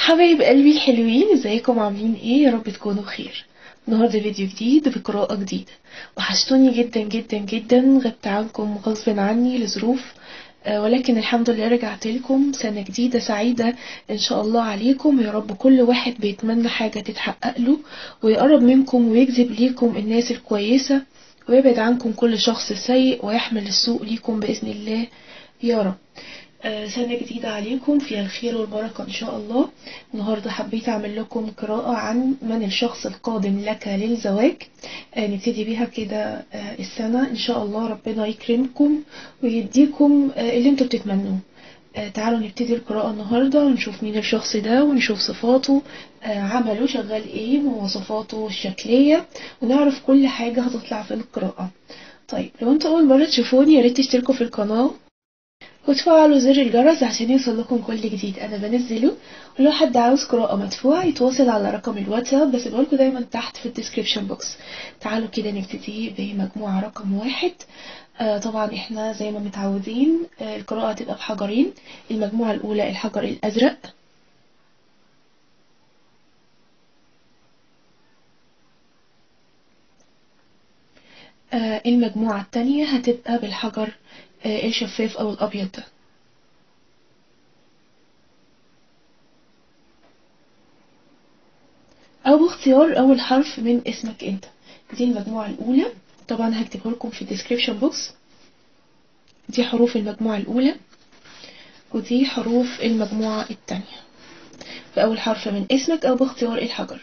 حبايب قلبي الحلوين ازيكم عاملين ايه يا رب تكونوا بخير النهارده فيديو جديد بقراءة جديدة وحشتوني جدا جدا جدا غبت عنكم غصب عني لظروف آه، ولكن الحمد لله رجعت لكم سنة جديدة سعيدة إن شاء الله عليكم يا رب كل واحد بيتمنى حاجة تتحقق له ويقرب منكم ويجذب ليكم الناس الكويسة ويبعد عنكم كل شخص سيء ويحمل السوء ليكم بإذن الله يا رب آه، سنة جديدة عليكم فيها الخير والبركة إن شاء الله النهاردة حبيت أعمل لكم قراءة عن من الشخص القادم لك للزواج آه، نبتدي بيها كده آه، السنة إن شاء الله ربنا يكرمكم ويديكم آه، اللي انتوا بتتمنوه آه، تعالوا نبتدي القراءة النهاردة ونشوف مين الشخص ده ونشوف صفاته آه، عمله شغال ايه ومواصفاته الشكلية ونعرف كل حاجة هتطلع في القراءة طيب لو انتوا أول مرة تشوفوني يا ريت تشتركوا في القناة وتفعلوا زر الجرس عشان يوصل لكم كل جديد انا بنزله ولو حد عاوز قراءة مدفوعة يتواصل على رقم الواتساب بس بقولكوا دايما تحت في الديسكريبشن بوكس تعالوا كده نبتدي بمجموعة رقم واحد آه طبعا احنا زي ما متعودين آه القراءة هتبقى بحجرين المجموعة الأولى الحجر الأزرق آه المجموعة التانية هتبقى بالحجر آه الشفاف أو الأبيض ده أو باختيار أول حرف من اسمك أنت دي المجموعة الأولى طبعا هكتبه لكم في الديسكريبشن بوكس دي حروف المجموعة الأولى ودي حروف المجموعة التانية بأول حرف من اسمك أو باختيار الحجر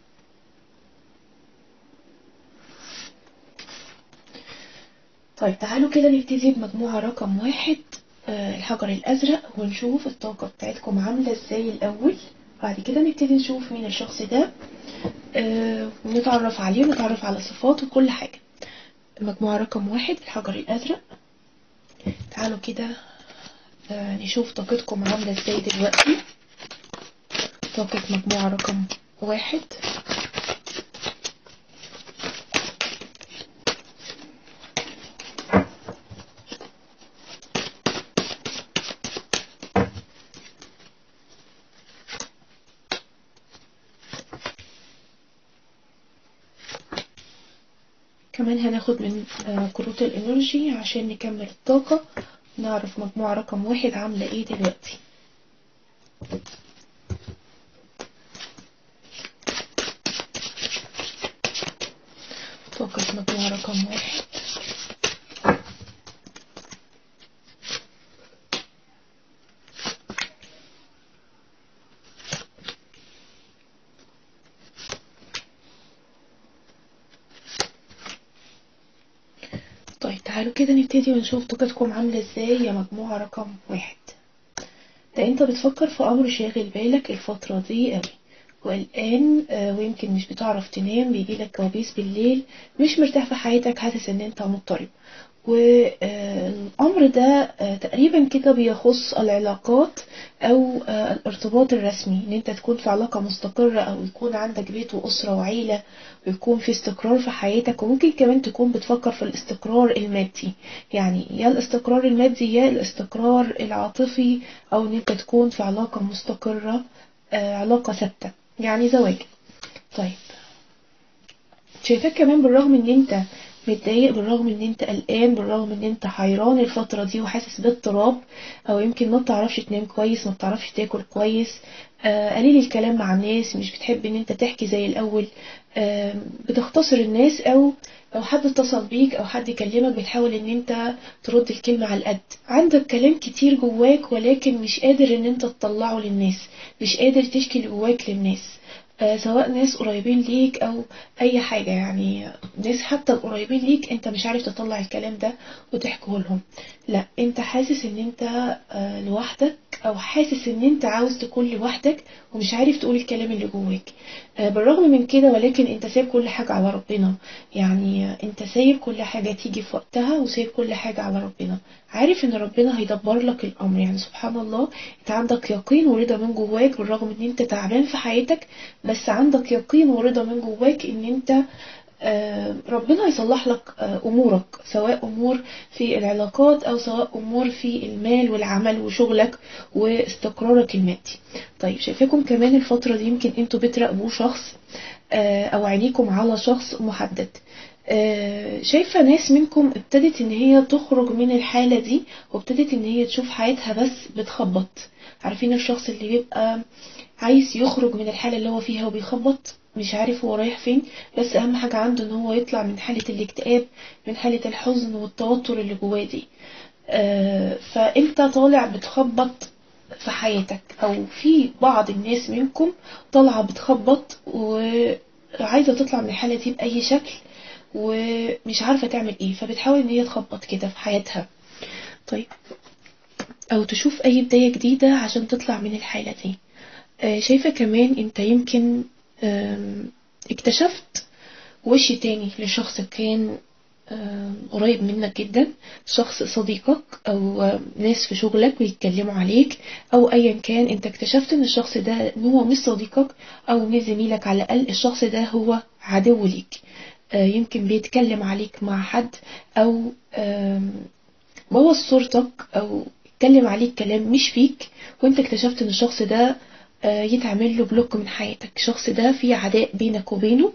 طيب تعالوا كده نبتدي بمجموعة رقم واحد آه، الحجر الأزرق ونشوف الطاقة بتاعتكم عاملة ازاي الأول بعد كده نبتدي نشوف مين الشخص ده آه، ونتعرف عليه ونتعرف على صفاته وكل حاجة المجموعة رقم واحد الحجر الأزرق تعالوا كده آه، نشوف طاقتكم عاملة ازاي دلوقتي طاقة مجموعة رقم واحد كمان هناخد من آه، كروت الانرجي عشان نكمل الطاقة نعرف مجموعة رقم واحد عاملة ايه دلوقتي طاقة مجموعة رقم واحد طيب تعالوا كده نبتدي ونشوف طاقتكم عاملة ازاي يا مجموعة رقم واحد ده انت بتفكر في امر شاغل بالك الفترة دي قوي وقلقان آه، ويمكن مش بتعرف تنام بيجيلك كوابيس بالليل مش مرتاح في حياتك حاسس ان انت مضطرب والامر ده آه، تقريبا كده بيخص العلاقات او آه، الارتباط الرسمي ان انت تكون في علاقة مستقرة او يكون عندك بيت واسرة وعيلة ويكون في استقرار في حياتك وممكن كمان تكون بتفكر في الاستقرار المادي يعني يا الاستقرار المادي يا الاستقرار العاطفي او ان انت تكون في علاقة مستقرة آه، علاقة ثابتة يعني زواج طيب شايفاك كمان بالرغم ان انت متضايق بالرغم ان انت قلقان بالرغم ان انت حيران الفترة دي وحاسس باضطراب او يمكن ما بتعرفش تنام كويس ما بتعرفش تاكل كويس آه، قليل الكلام مع الناس مش بتحب ان انت تحكي زي الاول آه، بتختصر الناس او لو حد اتصل بيك او حد كلمك بتحاول ان انت ترد الكلمة على القد عندك كلام كتير جواك ولكن مش قادر ان انت تطلعه للناس مش قادر تشكي اللي جواك للناس آه، سواء ناس قريبين ليك او اي حاجة يعني ناس حتى القريبين ليك انت مش عارف تطلع الكلام ده وتحكيه لهم لا انت حاسس ان انت آه، لوحدك او حاسس ان انت عاوز تكون لوحدك ومش عارف تقول الكلام اللي جواك آه، بالرغم من كده ولكن انت سايب كل حاجة على ربنا يعني آه، انت سايب كل حاجة تيجي في وقتها وسايب كل حاجة على ربنا عارف ان ربنا هيدبر لك الامر يعني سبحان الله انت عندك يقين ورضا من جواك بالرغم ان انت تعبان في حياتك بس عندك يقين ورضا من جواك ان انت آه، ربنا يصلح لك آه، أمورك سواء أمور في العلاقات أو سواء أمور في المال والعمل وشغلك واستقرارك المادي طيب شايفاكم كمان الفترة دي يمكن انتوا بتراقبوا شخص آه، أو عينيكم على شخص محدد آه، شايفة ناس منكم ابتدت ان هي تخرج من الحالة دي وابتدت ان هي تشوف حياتها بس بتخبط عارفين الشخص اللي بيبقى عايز يخرج من الحالة اللي هو فيها وبيخبط مش عارف هو رايح فين بس اهم حاجة عنده ان هو يطلع من حالة الاكتئاب من حالة الحزن والتوتر اللي جواه دي آه، فانت طالع بتخبط في حياتك او في بعض الناس منكم طالعة بتخبط وعايزة تطلع من الحالة دي بأي شكل ومش عارفة تعمل ايه فبتحاول ان هي تخبط كده في حياتها طيب او تشوف اي بداية جديدة عشان تطلع من الحالة دي آه، شايفة كمان انت يمكن آم، اكتشفت وش تاني لشخص كان آم، قريب منك جدا شخص صديقك او آم، ناس في شغلك بيتكلموا عليك او ايا كان انت اكتشفت ان الشخص ده ان هو مش صديقك او مش زميلك على الاقل الشخص ده هو عدو ليك آه، يمكن بيتكلم عليك مع حد او آم، بوظ صورتك او اتكلم عليك كلام مش فيك وانت اكتشفت ان الشخص ده آه، يتعمل له بلوك من حياتك الشخص ده في عداء بينك وبينه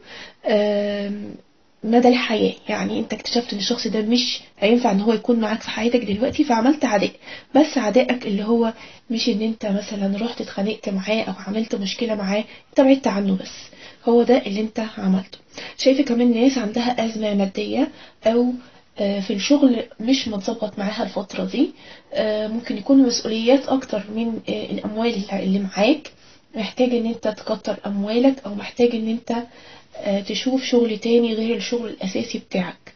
آم، مدى الحياة يعني انت اكتشفت ان الشخص ده مش هينفع ان هو يكون معاك في حياتك دلوقتي فعملت عداء بس عدائك اللي هو مش ان انت مثلا رحت اتخانقت معاه او عملت مشكلة معاه انت بعدت عنه بس هو ده اللي انت عملته شايفة كمان ناس عندها أزمة مادية أو آه، في الشغل مش متظبط معاها الفترة دي آه، ممكن يكون مسؤوليات أكتر من آه، الأموال اللي معاك محتاج إن أنت تكتر أموالك أو محتاج إن أنت آه، تشوف شغل تاني غير الشغل الأساسي بتاعك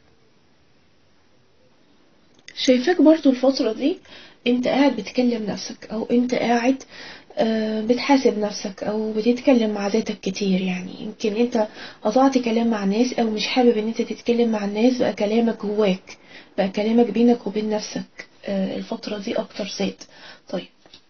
شايفاك برضو الفترة دي انت قاعد بتكلم نفسك او انت قاعد آه، بتحاسب نفسك او بتتكلم مع ذاتك كتير يعني يمكن انت قطعت كلام مع الناس او مش حابب ان انت تتكلم مع الناس بقى كلامك جواك بقى كلامك بينك وبين نفسك آه، الفترة دي اكتر زاد طيب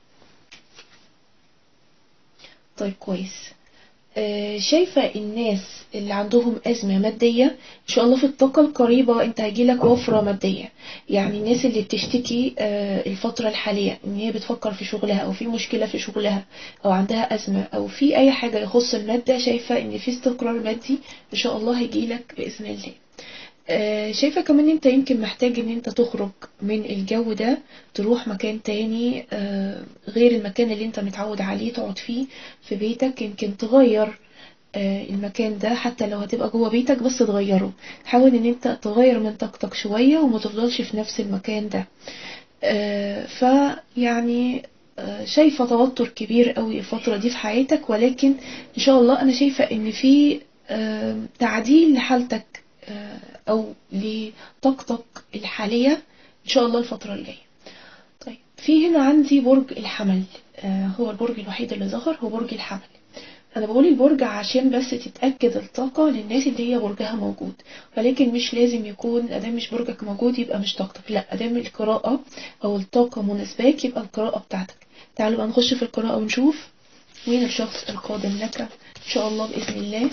طيب كويس آه، شايفة الناس اللي عندهم أزمة مادية إن شاء الله في الطاقة القريبة أنت هيجيلك وفرة مادية يعني الناس اللي بتشتكي آه، الفترة الحالية إن هي بتفكر في شغلها أو في مشكلة في شغلها أو عندها أزمة أو في أي حاجة يخص المادة شايفة إن في استقرار مادي إن شاء الله هيجيلك بإذن الله آه، شايفة كمان انت يمكن محتاج ان انت تخرج من الجو ده تروح مكان تاني آه، غير المكان اللي انت متعود عليه تقعد فيه في بيتك يمكن تغير آه، المكان ده حتى لو هتبقى جوه بيتك بس تغيره حاول ان انت تغير من طاقتك شوية وما تفضلش في نفس المكان ده آه، فيعني آه، شايفة توتر كبير قوي الفترة دي في حياتك ولكن ان شاء الله انا شايفة ان في آه، تعديل لحالتك آه، او لطاقتك الحالية ان شاء الله الفترة الجاية طيب في هنا عندي برج الحمل آه، هو البرج الوحيد اللي ظهر هو برج الحمل انا بقول البرج عشان بس تتأكد الطاقة للناس اللي هي برجها موجود ولكن مش لازم يكون ادام مش برجك موجود يبقى مش طاقتك لا ادام القراءة او الطاقة مناسباك يبقى القراءة بتاعتك تعالوا بقى نخش في القراءة ونشوف مين الشخص القادم لك ان شاء الله بإذن الله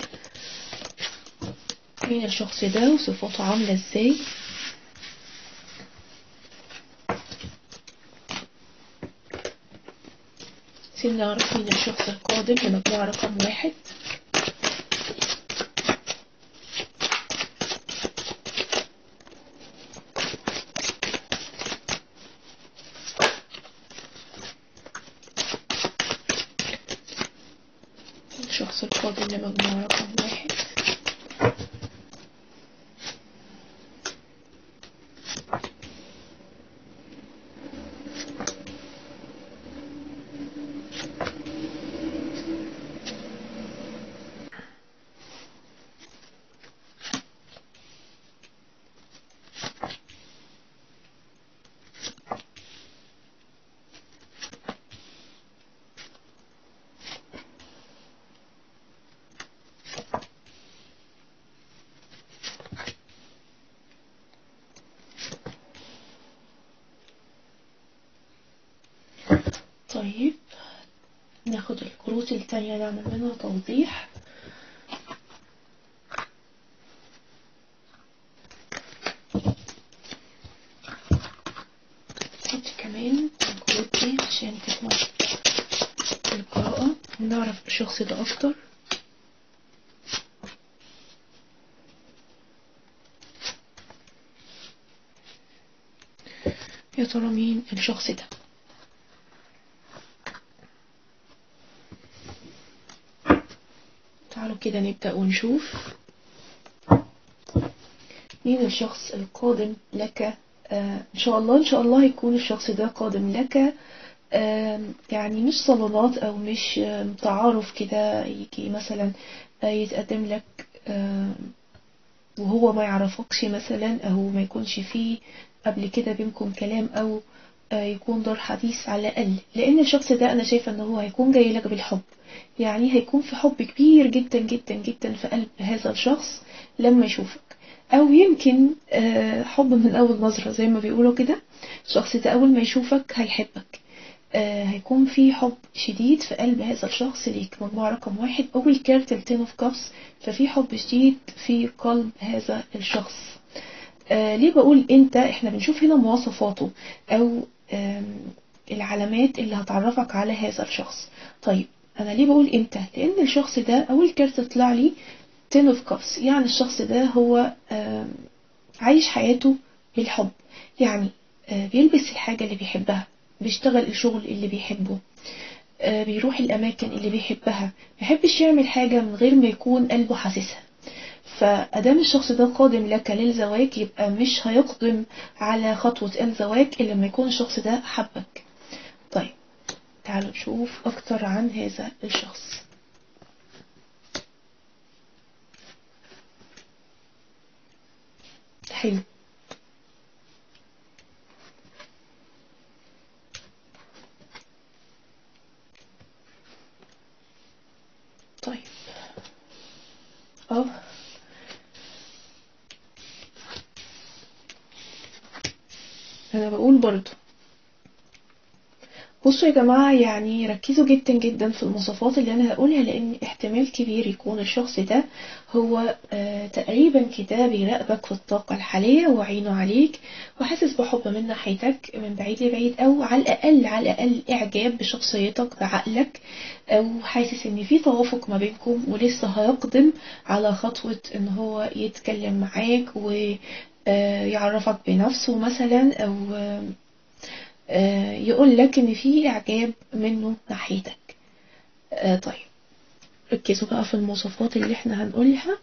مين الشخص ده وصفاته عاملة ازاي عايزين نعرف مين الشخص القادم لمجموعة رقم واحد الشخص القادم لمجموعة رقم واحد طيب ناخد الكروت التانية نعمل منها توضيح نعرف الشخص ده أكتر يا ترى مين الشخص ده تعالوا كده نبدأ ونشوف مين الشخص القادم لك آه إن شاء الله إن شاء الله يكون الشخص ده قادم لك آه يعني مش صالونات أو مش آه تعارف كده يجي مثلا آه يتقدم لك آه وهو ما يعرفكش مثلا أو ما يكونش فيه قبل كده بينكم كلام أو آه يكون دار حديث على الأقل لأن الشخص ده أنا شايفة إن هو هيكون جاي لك بالحب يعني هيكون في حب كبير جدا جدا جدا في قلب هذا الشخص لما يشوفك او يمكن حب من اول نظرة زي ما بيقولوا كده الشخص ده اول ما يشوفك هيحبك هيكون في حب شديد في قلب هذا الشخص ليك مجموعة رقم واحد اول كارت التين اوف كابس ففي حب شديد في قلب هذا الشخص ليه بقول انت احنا بنشوف هنا مواصفاته او العلامات اللي هتعرفك على هذا الشخص طيب انا ليه بقول امتى لان الشخص ده اول كارت طلع لي ten of cups يعني الشخص ده هو عايش حياته بالحب يعني بيلبس الحاجة اللي بيحبها بيشتغل الشغل اللي بيحبه بيروح الأماكن اللي بيحبها بيحبش يعمل حاجة من غير ما يكون قلبه حاسسها فأدام الشخص ده قادم لك للزواج يبقى مش هيقدم على خطوة الزواج إلا لما يكون الشخص ده حبك طيب تعالوا نشوف أكتر عن هذا الشخص حلو طيب اه انا بقول برضو بصوا يا جماعة يعني ركزوا جدا جدا في المواصفات اللي أنا هقولها لأن احتمال كبير يكون الشخص ده هو آه تقريبا كده بيراقبك في الطاقة الحالية وعينه عليك وحاسس بحب من ناحيتك من بعيد لبعيد أو على الأقل على الأقل إعجاب بشخصيتك بعقلك أو حاسس إن في توافق ما بينكم ولسه هيقدم على خطوة إن هو يتكلم معاك ويعرفك بنفسه مثلا أو آه يقول لك ان في اعجاب منه ناحيتك آه طيب ركزوا بقى في المواصفات اللي احنا هنقولها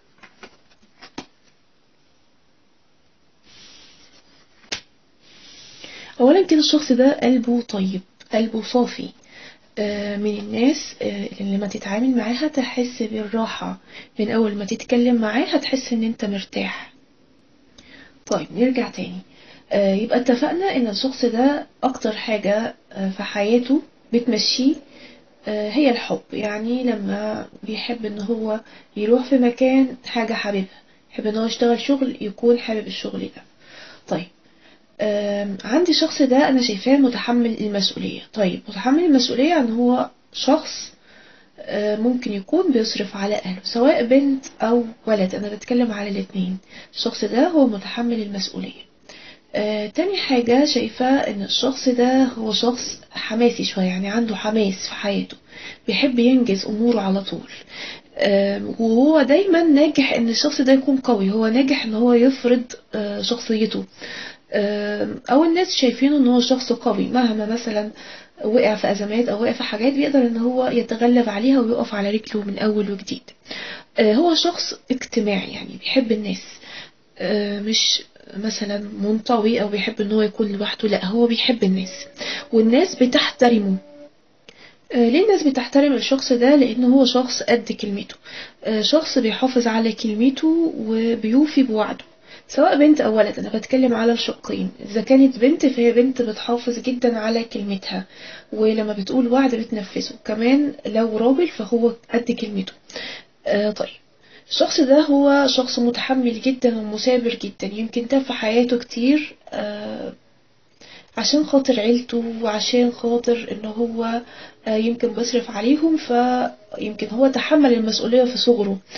اولا كده الشخص ده قلبه طيب قلبه صافي آه من الناس آه اللي لما تتعامل معاها تحس بالراحة من اول ما تتكلم معاه هتحس ان انت مرتاح طيب نرجع تاني يبقى اتفقنا ان الشخص ده اكتر حاجة في حياته بتمشيه هي الحب يعني لما بيحب ان هو يروح في مكان حاجة حاببها يحب ان هو يشتغل شغل يكون حابب الشغل ده طيب عندي الشخص ده انا شايفاه متحمل المسؤولية طيب متحمل المسؤولية ان هو شخص ممكن يكون بيصرف على أهله سواء بنت أو ولد أنا بتكلم على الاتنين الشخص ده هو متحمل المسؤولية آه، تاني حاجة شايفة ان الشخص ده هو شخص حماسي شوية يعني عنده حماس في حياته بيحب ينجز اموره على طول آه، وهو دايما ناجح ان الشخص ده يكون قوي هو ناجح ان هو يفرض آه، شخصيته او الناس شايفينه ان هو شخص قوي مهما مثلا وقع في ازمات او وقع في حاجات بيقدر ان هو يتغلب عليها ويقف على رجله من اول وجديد هو شخص اجتماعي يعني بيحب الناس مش مثلا منطوي او بيحب ان هو يكون لوحده لا هو بيحب الناس والناس بتحترمه ليه الناس بتحترم الشخص ده لان هو شخص قد كلمته شخص بيحافظ على كلمته وبيوفي بوعده سواء بنت او ولد انا بتكلم على الشقين اذا كانت بنت فهي بنت بتحافظ جدا على كلمتها ولما بتقول وعد بتنفذه كمان لو راجل فهو قد كلمته طيب الشخص ده هو شخص متحمل جدا ومثابر جدا يمكن ده في حياته كتير آه عشان خاطر عيلته وعشان خاطر ان هو آه يمكن بيصرف عليهم فيمكن هو تحمل المسؤولية في صغره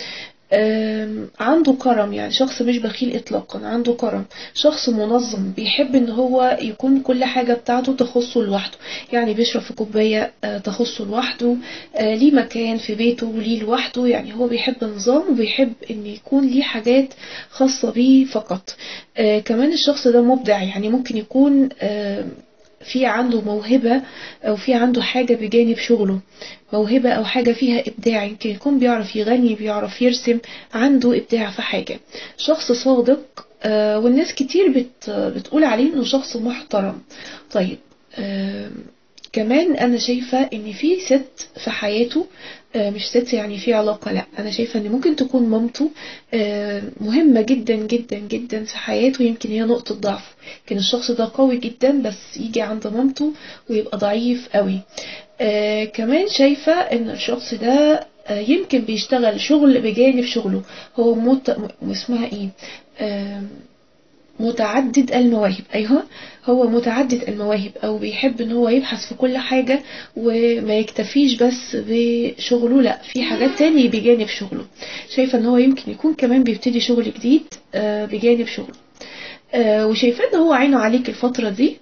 آم، عنده كرم يعني شخص مش بخيل اطلاقا عنده كرم شخص منظم بيحب ان هو يكون كل حاجة بتاعته تخصه لوحده يعني بيشرب في كوباية آه، تخصه لوحده آه، ليه مكان في بيته ليه لوحده يعني هو بيحب النظام وبيحب ان يكون ليه حاجات خاصة بيه فقط آه، كمان الشخص ده مبدع يعني ممكن يكون آه، في عنده موهبة أو في عنده حاجة بجانب شغله موهبة أو حاجة فيها إبداع يمكن يكون بيعرف يغني بيعرف يرسم عنده إبداع في حاجة شخص صادق آه، والناس كتير بت بتقول عليه إنه شخص محترم طيب آم، كمان أنا شايفة إن في ست في حياته آه، مش ست يعني في علاقة لا أنا شايفة إن ممكن تكون مامته آه، مهمة جدا جدا جدا في حياته يمكن هي نقطة ضعفه كان الشخص ده قوي جدا بس يجي عند مامته ويبقى ضعيف قوي آه كمان شايفة ان الشخص ده آه يمكن بيشتغل شغل بجانب شغله هو مت... م- اسمها ايه آه متعدد المواهب ايوه هو متعدد المواهب او بيحب ان هو يبحث في كل حاجة وما يكتفيش بس بشغله لا في حاجات تانية بجانب شغله شايفة ان هو يمكن يكون كمان بيبتدي شغل جديد آه بجانب شغله آه وشايفاه ان هو عينه عليك الفترة دي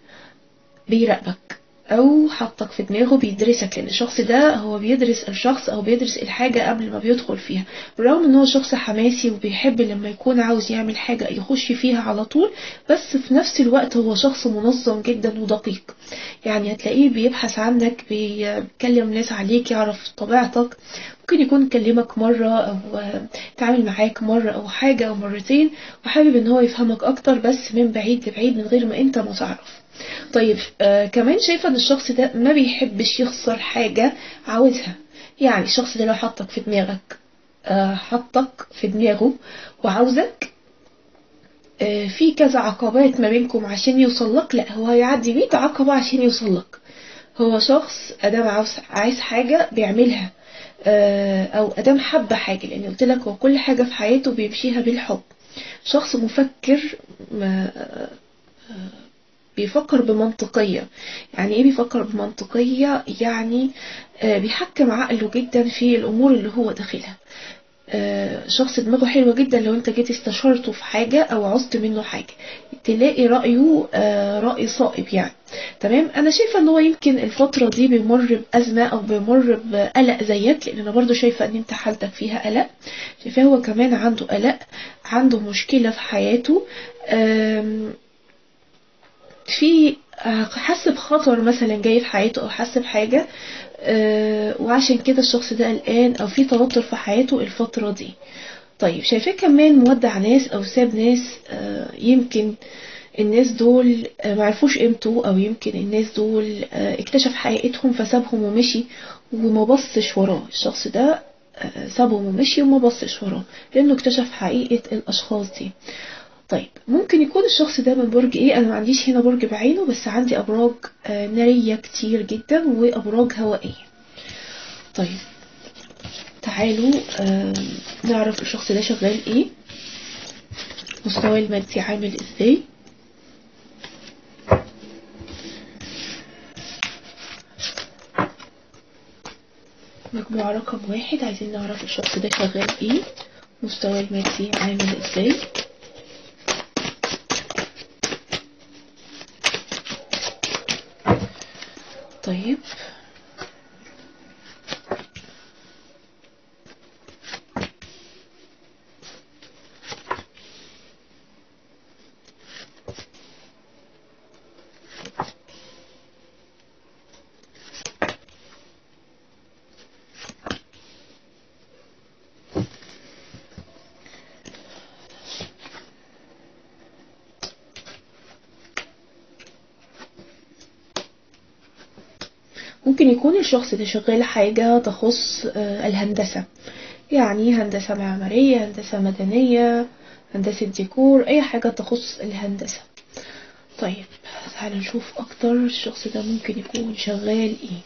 بيراقبك او حطك في دماغه بيدرسك لان الشخص ده هو بيدرس الشخص او بيدرس الحاجة قبل ما بيدخل فيها بالرغم ان هو شخص حماسي وبيحب لما يكون عاوز يعمل حاجة يخش فيها على طول بس في نفس الوقت هو شخص منظم جدا ودقيق يعني هتلاقيه بيبحث عنك بيتكلم ناس عليك يعرف طبيعتك ممكن يكون كلمك مرة أو تعامل معاك مرة أو حاجة أو مرتين وحابب إن هو يفهمك أكتر بس من بعيد لبعيد من غير ما أنت ما تعرف طيب آه كمان شايفة ان الشخص ده ما بيحبش يخسر حاجة عاوزها يعني الشخص ده لو حطك في دماغك آه حطك في دماغه وعاوزك آه في كذا عقبات ما بينكم عشان يوصل لك لا هو هيعدي 100 عقبة عشان يوصل لك هو شخص ادام عاوز عايز حاجة بيعملها آه او ادام حب حاجة لان قلت لك هو كل حاجة في حياته بيمشيها بالحب شخص مفكر ما بيفكر بمنطقية يعني ايه بيفكر بمنطقية يعني آه بيحكم عقله جدا في الامور اللي هو داخلها آه شخص دماغه حلوة جدا لو انت جيت استشرته في حاجة او عوزت منه حاجة تلاقي رأيه آه رأي صائب يعني تمام انا شايفة ان هو يمكن الفترة دي بيمر بأزمة او بيمر بقلق زيك لان انا برضو شايفة ان انت حالتك فيها قلق شايفاه هو كمان عنده قلق عنده مشكلة في حياته في حس بخطر مثلا جاي في حياته او حس بحاجة وعشان كده الشخص ده قلقان او في توتر في حياته الفترة دي طيب شايفاه كمان مودع ناس او ساب ناس يمكن الناس دول معرفوش قيمته او يمكن الناس دول اكتشف حقيقتهم فسابهم ومشي وما بصش وراه الشخص ده سابهم ومشي وما بصش وراه لانه اكتشف حقيقة الاشخاص دي طيب ممكن يكون الشخص ده من برج ايه انا ما عنديش هنا برج بعينه بس عندي ابراج آه نارية كتير جدا وابراج هوائية طيب تعالوا آه نعرف الشخص ده شغال ايه مستوى المادي عامل ازاي مجموعة رقم واحد عايزين نعرف الشخص ده شغال ايه مستوى المادي عامل ازاي طيب ممكن يكون الشخص ده شغال حاجة تخص الهندسة يعني هندسة معمارية هندسة مدنية هندسة ديكور أي حاجة تخص الهندسة طيب تعالى نشوف أكتر الشخص ده ممكن يكون شغال إيه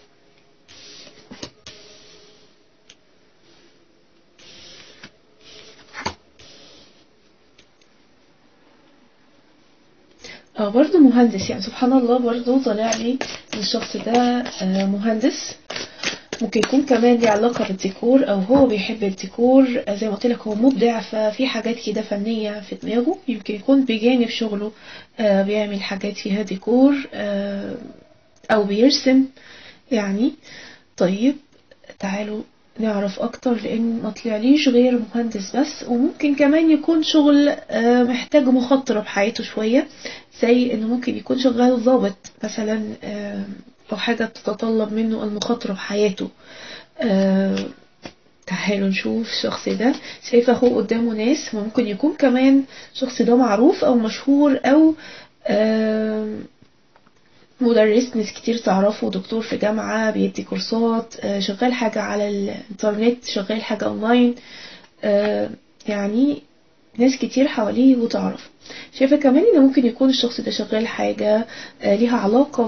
اه برضه مهندس يعني سبحان الله برضه طلع لي ان الشخص ده مهندس ممكن يكون كمان ليه علاقة بالديكور أو هو بيحب الديكور زي ما قلت لك هو مبدع ففي حاجات كده فنية في دماغه يمكن يكون بجانب شغله بيعمل حاجات فيها ديكور أو بيرسم يعني طيب تعالوا نعرف أكتر لأن ما طلعليش غير مهندس بس وممكن كمان يكون شغل محتاج مخاطرة بحياته شوية زي إنه ممكن يكون شغال ضابط مثلا أو حاجة بتتطلب منه المخاطرة بحياته تعالوا نشوف الشخص ده شايفة هو قدامه ناس ممكن يكون كمان الشخص ده معروف أو مشهور أو مدرس ناس كتير تعرفه دكتور في جامعة بيدي كورسات شغال حاجة على الانترنت شغال حاجة اونلاين يعني ناس كتير حواليه وتعرف شايفة كمان ان ممكن يكون الشخص ده شغال حاجة ليها علاقة ب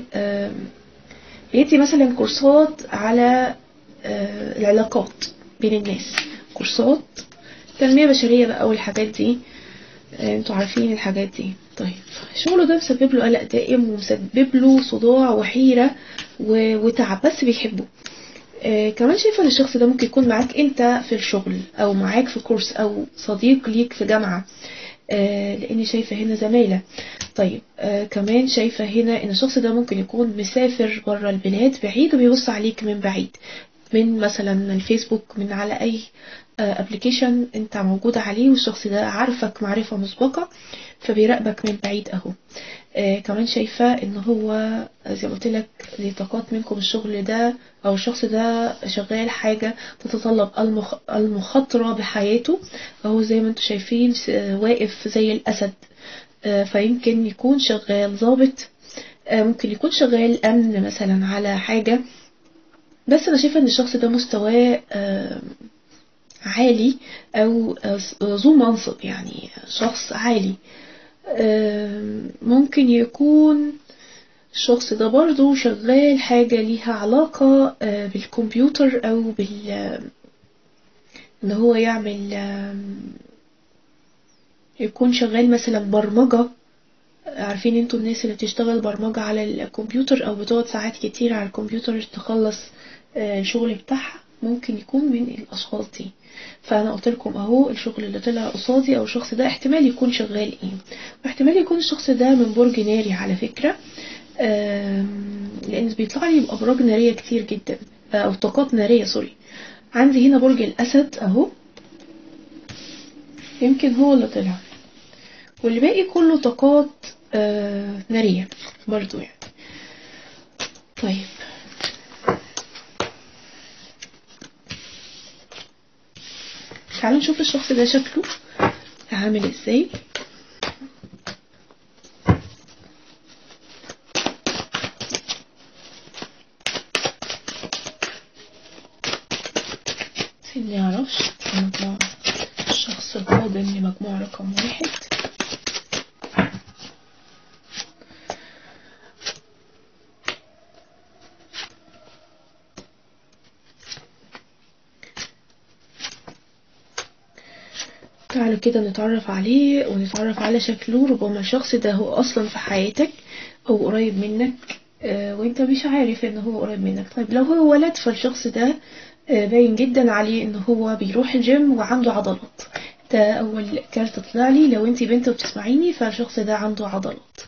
بيدي مثلا كورسات على العلاقات بين الناس كورسات تنمية بشرية بقى والحاجات دي انتوا عارفين الحاجات دي طيب شغله ده مسبب له قلق دائم ومسبب له صداع وحيرة وتعب بس بيحبه آه كمان شايفة ان الشخص ده ممكن يكون معاك انت في الشغل او معاك في كورس او صديق ليك في جامعة آه لاني شايفة هنا زميلة طيب آه كمان شايفة هنا ان الشخص ده ممكن يكون مسافر برا البلاد بعيد وبيبص عليك من بعيد من مثلا الفيسبوك من على اي ابلكيشن انت موجود عليه والشخص ده عارفك معرفة مسبقة فبيراقبك من بعيد اهو آه كمان شايفة ان هو زي ما قلت لك ليه طاقات منكم الشغل ده او الشخص ده شغال حاجة تتطلب المخ... المخاطرة بحياته اهو زي ما انتم شايفين واقف زي الاسد آه فيمكن يكون شغال ضابط آه ممكن يكون شغال امن مثلا على حاجة بس انا شايفة ان الشخص ده مستواه عالي او ذو منصب يعني شخص عالي ممكن يكون الشخص ده برضو شغال حاجة ليها علاقة بالكمبيوتر او بال ان هو يعمل يكون شغال مثلا برمجة عارفين انتوا الناس اللي بتشتغل برمجة على الكمبيوتر او بتقعد ساعات كتير على الكمبيوتر تخلص الشغل بتاعها ممكن يكون من الاشخاص دي فانا قلت لكم اهو الشغل اللي طلع قصادي او الشخص ده احتمال يكون شغال ايه واحتمال يكون الشخص ده من برج ناري على فكرة لان بيطلع لي بابراج نارية كتير جدا او طاقات نارية سوري عندي هنا برج الاسد اهو يمكن هو اللي طلع والباقي كله طاقات نارية برضو يعني طيب تعالوا نشوف الشخص ده شكله عامل ازاي نعرفش مجموعة الشخص القادم لمجموعة رقم واحد تعالوا كده نتعرف عليه ونتعرف على شكله ربما الشخص ده هو أصلا في حياتك أو قريب منك آه وانت مش عارف ان هو قريب منك طيب لو هو ولد فالشخص ده آه باين جدا عليه ان هو بيروح الجيم وعنده عضلات ده اول كارت طلع لي لو انت بنت وبتسمعيني فالشخص ده عنده عضلات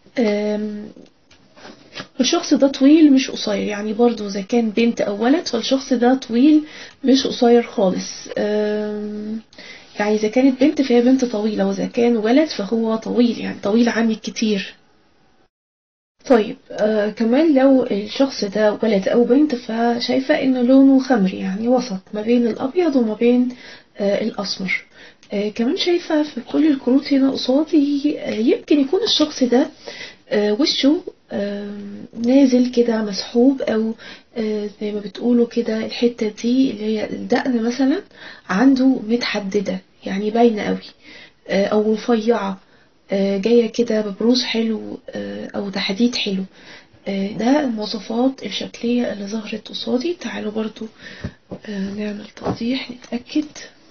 الشخص ده طويل مش قصير يعني برضو اذا كان بنت او ولد فالشخص ده طويل مش قصير خالص يعني إذا كانت بنت فهي بنت طويلة وإذا كان ولد فهو طويل يعني طويل عنك كتير طيب آه كمان لو الشخص ده ولد أو بنت فشايفة إنه لونه خمري يعني وسط ما بين الأبيض وما بين آه الأسمر آه كمان شايفة في كل الكروت هنا قصادي آه يمكن يكون الشخص ده آه وشه آه نازل كده مسحوب أو آه زي ما بتقولوا كده الحتة دي اللي هي الدقن مثلا عنده متحددة يعني باينة قوي او رفيعة جاية كده ببروز حلو او تحديد حلو ده المواصفات الشكلية اللي ظهرت قصادي تعالوا برضو نعمل توضيح نتأكد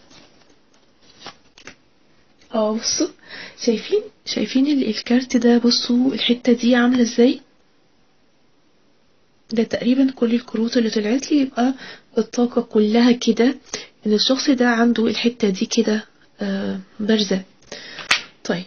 اه بصوا شايفين شايفين الكارت ده بصوا الحتة دي عاملة ازاي ده تقريبا كل الكروت اللي طلعت لي يبقى الطاقة كلها كده ان الشخص ده عنده الحتة دي كده آه، بارزة طيب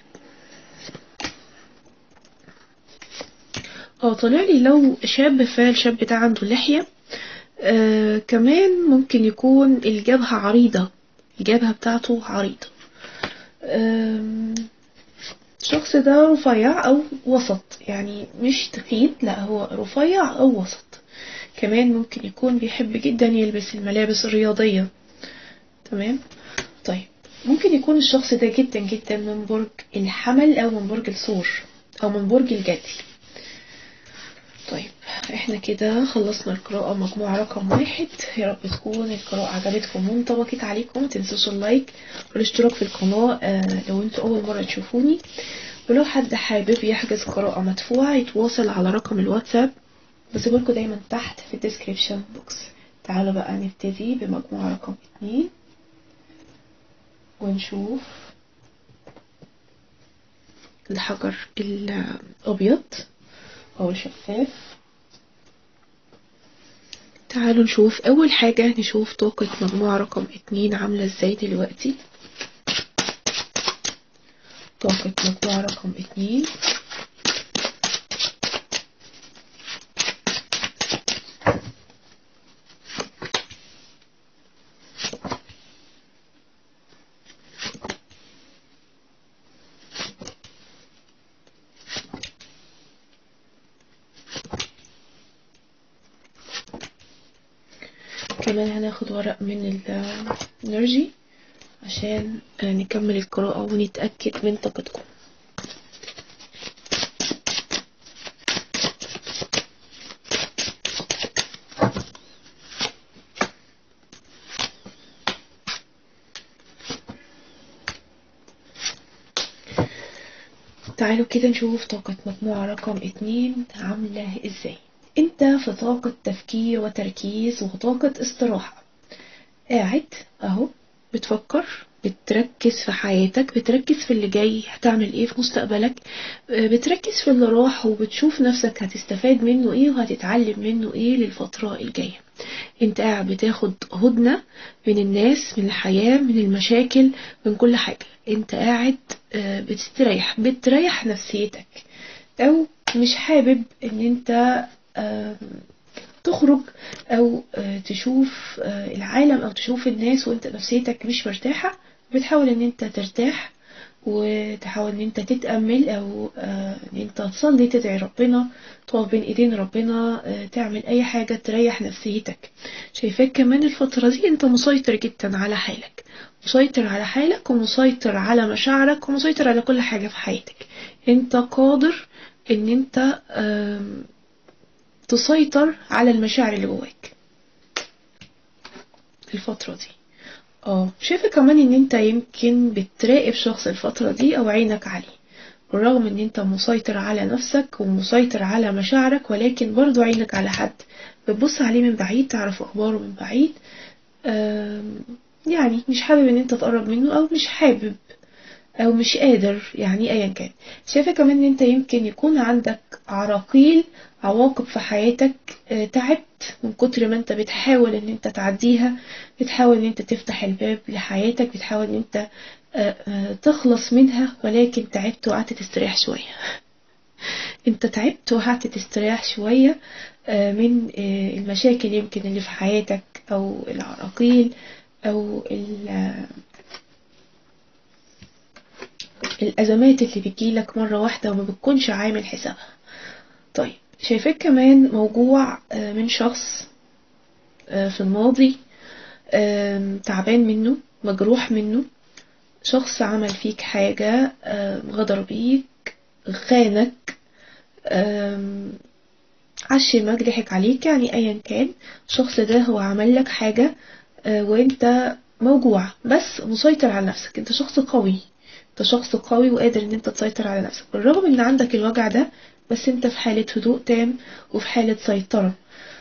اه طالع لي لو شاب فالشاب ده عنده لحية آه كمان ممكن يكون الجبهة عريضة الجبهة بتاعته عريضة آم، الشخص ده رفيع أو وسط يعني مش تخين لا هو رفيع أو وسط كمان ممكن يكون بيحب جدا يلبس الملابس الرياضية تمام طيب ممكن يكون الشخص ده جدا جدا من برج الحمل أو من برج الثور أو من برج الجدي طيب احنا كده خلصنا القراءة مجموعة رقم واحد يا رب تكون القراءة عجبتكم وانطبقت عليكم متنسوش اللايك والاشتراك في القناة آه لو انتوا أول مرة تشوفوني ولو حد حابب يحجز قراءة مدفوعة يتواصل على رقم الواتساب بسيبلكوا دايما تحت في الديسكريبشن بوكس تعالوا بقى نبتدي بمجموعة رقم اتنين ونشوف الحجر الأبيض أو الشفاف تعالوا نشوف أول حاجة نشوف طاقة مجموعة رقم اتنين عاملة ازاي دلوقتي طاقة مجموعة رقم اتنين كمان هناخد ورق من الانرجي عشان نكمل القراءة ونتأكد من طاقتكم تعالوا كده نشوف طاقة مجموعة رقم اتنين عاملة ازاي انت في طاقة تفكير وتركيز وطاقة استراحة قاعد اهو بتفكر بتركز في حياتك بتركز في اللي جاي هتعمل ايه في مستقبلك بتركز في اللي راح وبتشوف نفسك هتستفاد منه ايه وهتتعلم منه ايه للفترة الجاية انت قاعد بتاخد هدنة من الناس من الحياة من المشاكل من كل حاجة انت قاعد بتستريح بتريح نفسيتك او مش حابب ان انت تخرج او تشوف العالم او تشوف الناس وانت نفسيتك مش مرتاحة بتحاول ان انت ترتاح وتحاول ان انت تتأمل او ان انت تصلي تدعي ربنا تقف بين ايدين ربنا تعمل اي حاجة تريح نفسيتك شايفاك كمان الفترة دي انت مسيطر جدا على حالك مسيطر على حالك ومسيطر على مشاعرك ومسيطر على كل حاجة في حياتك انت قادر ان انت تسيطر على المشاعر اللي جواك الفترة دي اه شايفة كمان ان انت يمكن بتراقب شخص الفترة دي او عينك عليه بالرغم ان انت مسيطر على نفسك ومسيطر على مشاعرك ولكن برضو عينك على حد بتبص عليه من بعيد تعرف اخباره من بعيد يعني مش حابب ان انت تقرب منه او مش حابب او مش قادر يعني ايا كان شايفة كمان ان انت يمكن يكون عندك عراقيل عواقب في حياتك تعبت من كتر ما انت بتحاول ان انت تعديها بتحاول ان انت تفتح الباب لحياتك بتحاول ان انت تخلص منها ولكن تعبت وقعدت تستريح شوية انت تعبت وقعدت تستريح شوية من المشاكل يمكن اللي في حياتك او العراقيل او الأزمات اللي بتجيلك مرة واحدة وما بتكونش عامل حسابها طيب شايفاك كمان موجوع من شخص في الماضي تعبان منه مجروح منه شخص عمل فيك حاجة غدر بيك خانك عشمك ضحك عليك يعني ايا كان الشخص ده هو عمل لك حاجة وانت موجوع بس مسيطر على نفسك انت شخص قوي انت شخص قوي وقادر ان انت تسيطر على نفسك بالرغم ان عندك الوجع ده بس انت في حالة هدوء تام وفي حالة سيطرة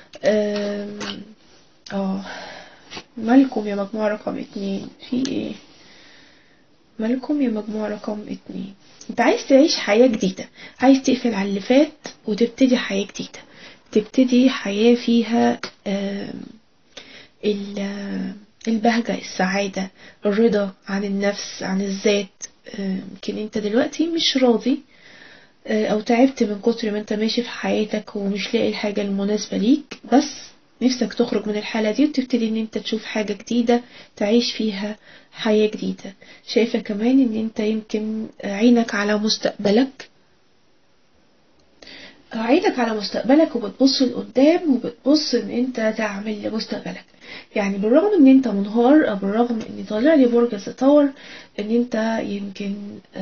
اه مالكم يا مجموعة رقم اتنين في ايه مالكم يا مجموعة رقم اتنين انت عايز تعيش حياة جديدة عايز تقفل على اللي فات وتبتدي حياة جديدة تبتدي حياة فيها البهجة السعادة الرضا عن النفس عن الذات يمكن انت دلوقتي مش راضي او تعبت من كتر ما انت ماشي في حياتك ومش لاقي الحاجة المناسبة ليك بس نفسك تخرج من الحالة دي وتبتدي ان انت تشوف حاجة جديدة تعيش فيها حياة جديدة شايفة كمان ان انت يمكن عينك على مستقبلك عينك على مستقبلك وبتبص لقدام وبتبص ان انت تعمل لمستقبلك يعني بالرغم ان انت منهار او بالرغم ان طالع لي برج الستار ان انت يمكن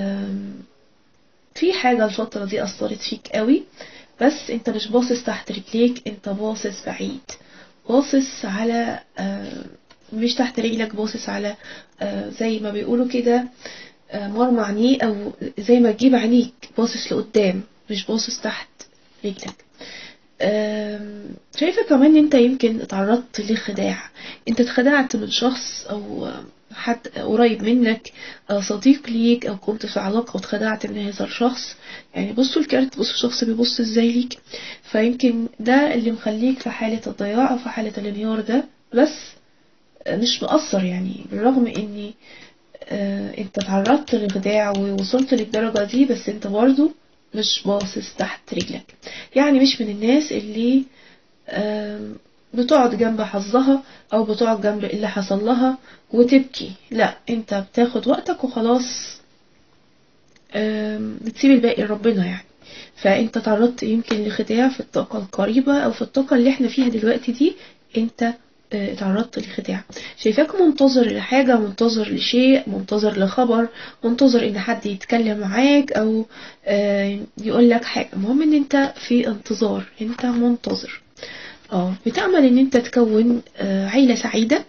في حاجة الفترة دي اثرت فيك قوي بس انت مش باصص تحت رجليك انت باصص بعيد باصص على مش تحت رجلك باصص على زي ما بيقولوا كده مرمى عينيه او زي ما تجيب عينيك باصص لقدام مش باصص تحت رجلك شايفة كمان ان انت يمكن اتعرضت لخداع انت اتخدعت من شخص او حد قريب منك صديق ليك او كنت في علاقة واتخدعت من هذا الشخص يعني بصوا الكارت بصوا الشخص بيبص ازاي ليك فيمكن ده اللي مخليك في حالة الضياع او في حالة الانهيار ده بس مش مقصر يعني بالرغم اني انت تعرضت لخداع ووصلت للدرجة دي بس انت برضو مش باصص تحت رجلك يعني مش من الناس اللي بتقعد جنب حظها او بتقعد جنب اللي حصل لها وتبكي لا انت بتاخد وقتك وخلاص بتسيب الباقي لربنا يعني فانت تعرضت يمكن لخداع في الطاقة القريبة او في الطاقة اللي احنا فيها دلوقتي دي انت اتعرضت لخداع شايفاك منتظر لحاجة منتظر لشيء منتظر لخبر منتظر ان حد يتكلم معاك او يقول لك حاجة المهم ان انت في انتظار انت منتظر اه بتأمل ان انت تكون عيلة سعيدة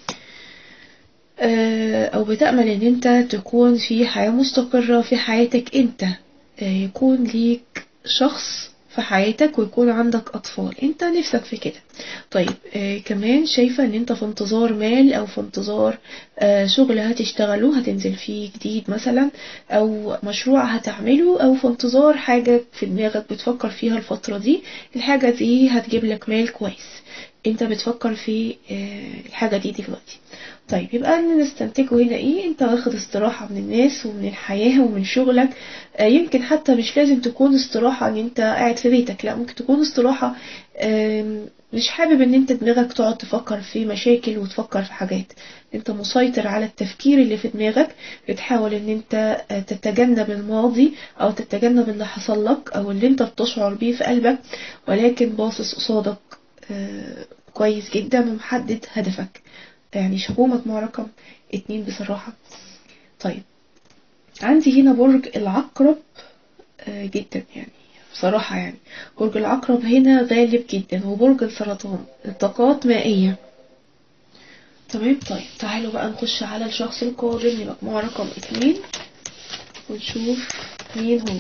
او بتأمل ان انت تكون في حياة مستقرة في حياتك انت يكون ليك شخص في حياتك ويكون عندك أطفال انت نفسك في كده طيب آه كمان شايفة ان انت في انتظار مال او في انتظار آه شغل هتشتغله هتنزل فيه جديد مثلا او مشروع هتعمله او في انتظار حاجة في دماغك بتفكر فيها الفترة دي الحاجة دي هتجيب لك مال كويس انت بتفكر في آه الحاجة دي دلوقتي طيب يبقى ان نستنتجه هنا ايه انت واخد استراحة من الناس ومن الحياة ومن شغلك آه يمكن حتى مش لازم تكون استراحة ان انت قاعد في بيتك لا ممكن تكون استراحة مش حابب ان انت دماغك تقعد تفكر في مشاكل وتفكر في حاجات انت مسيطر على التفكير اللي في دماغك بتحاول ان انت تتجنب الماضي او تتجنب اللي حصل لك او اللي انت بتشعر بيه في قلبك ولكن باصص قصادك كويس جدا ومحدد هدفك يعني شابوه مجموعة رقم اتنين بصراحة طيب عندي هنا برج العقرب جدا يعني بصراحة يعني برج العقرب هنا غالب جدا وبرج السرطان الطاقات مائية تمام طيب تعالوا بقى نخش على الشخص القادم لمجموعة رقم اتنين ونشوف مين هو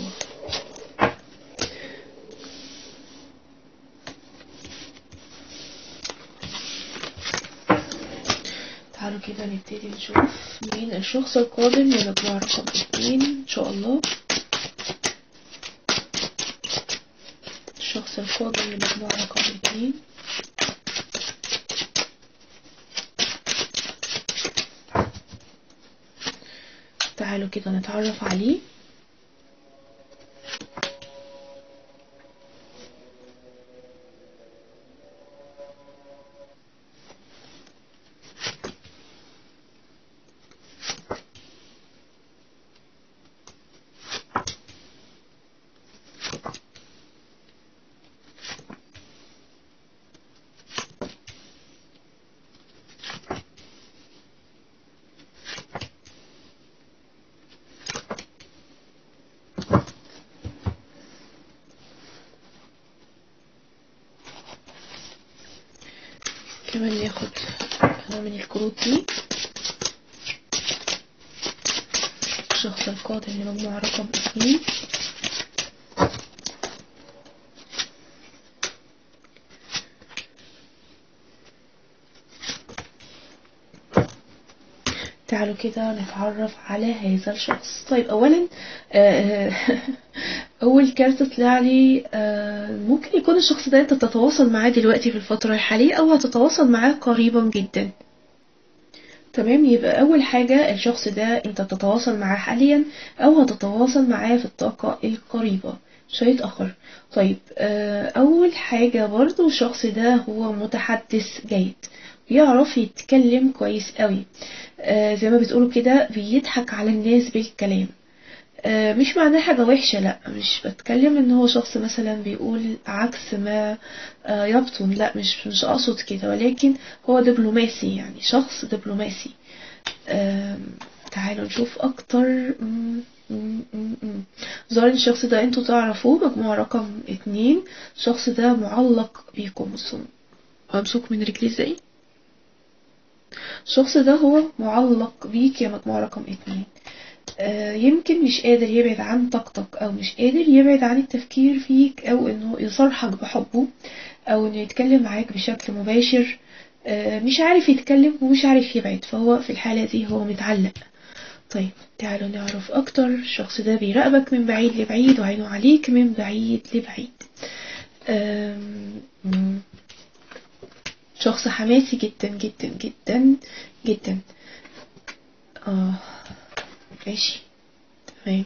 تعالوا كده نبتدي نشوف مين الشخص القادم لمجموعة رقم اتنين ان شاء الله الشخص القادم لمجموعة رقم اتنين تعالوا كده نتعرف عليه كمان ناخد من الكروت دي الشخص القادم لمجموعة رقم اتنين تعالوا كده نتعرف على هذا الشخص طيب اولا اول كارت طلع لي آه، ممكن يكون الشخص ده انت بتتواصل معاه دلوقتي في الفترة الحالية او هتتواصل معاه قريبا جدا تمام يبقى اول حاجة الشخص ده انت بتتواصل معاه حاليا او هتتواصل معاه في الطاقة القريبة شيء اخر طيب آه، اول حاجة برضو الشخص ده هو متحدث جيد بيعرف يتكلم كويس قوي آه، زي ما بتقولوا كده بيضحك على الناس بالكلام آه، مش معناه حاجة وحشة لا مش بتكلم ان هو شخص مثلا بيقول عكس ما آه، يبطن لا مش مش اقصد كده ولكن هو دبلوماسي يعني شخص دبلوماسي آم، تعالوا نشوف اكتر مم، مم، مم، مم. ظاهر إن الشخص ده انتوا تعرفوه مجموعة رقم اتنين الشخص ده معلق بيكم بصوا امسك من رجلي ازاي الشخص ده هو معلق بيك يا مجموعة رقم اتنين آه، يمكن مش قادر يبعد عن طاقتك او مش قادر يبعد عن التفكير فيك او انه يصارحك بحبه او انه يتكلم معاك بشكل مباشر آه، مش عارف يتكلم ومش عارف يبعد فهو في الحالة دي هو متعلق طيب تعالوا نعرف اكتر الشخص ده بيراقبك من بعيد لبعيد وعينه عليك من بعيد لبعيد آم، مم. شخص حماسي جدا جدا جدا جدا اه ماشي تمام